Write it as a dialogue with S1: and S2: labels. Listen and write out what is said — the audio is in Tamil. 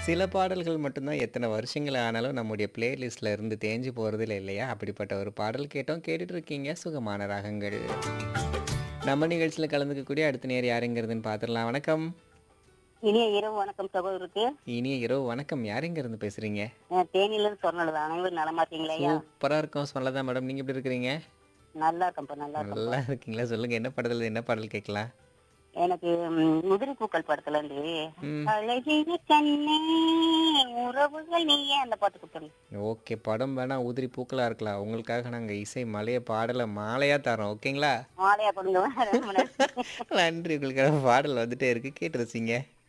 S1: சில பாடல்கள் மட்டும்தான் எத்தனை வருஷங்கள் ஆனாலும் நம்முடைய பிளேலிஸ்ட்ல இருந்து தேஞ்சு போறதில்ல இல்லையா? அப்படிப்பட்ட ஒரு பாடல் கேட்டோம். கேட்டுட்டு இருக்கீங்க சுகமான ராகங்கள். நம்ம நிகழ்ச்சியில கலந்துக்கக்கூடிய அடுத்த நேயர் யாருங்கிறதுன்னு பார்த்துடலாம். வணக்கம்.
S2: இனிய இரவு வணக்கம் சகோதரருக்கு
S1: இனிய இரவு வணக்கம். யார் எங்கேருந்து பேசுறீங்க?
S2: நான் தேனியிலிருந்து சொன்னது அனைவரும் நலமா இருக்கீங்களா ஐயா
S1: சூப்பரா இருக்கோம். சொல்லதான் மேடம். நீங்க எப்படி இருக்கிறீங்க?
S2: நல்லா இருக்கேன்ப்பா நல்லா
S1: நல்லா
S2: இருக்கேன்ப்பா
S1: இருக்கீங்களா? சொல்லுங்க என்ன படத்துல என்ன பாடல் கேட்கலாம்?
S2: எனக்கு ம், உதிரி பூக்கள் படத்துல இருந்து
S1: ம்.
S2: அழகிய கண்ணே உறவுகள் நீயே அந்த பாட்டு கொடுத்துருங்க
S1: ஓகே. படம் வேணா உதிரி பூக்களா இருக்கலாம். உங்களுக்காக நாங்க இசை மலைய பாடல மாலையா தரோம். ஓகேங்களா?
S2: மாலையா கொடுங்க ரொம்ப நன்றி.
S1: நன்றி. உங்களுக்காக பாடல் வந்துட்டே இருக்கு. கேட்டு ரசிங்க.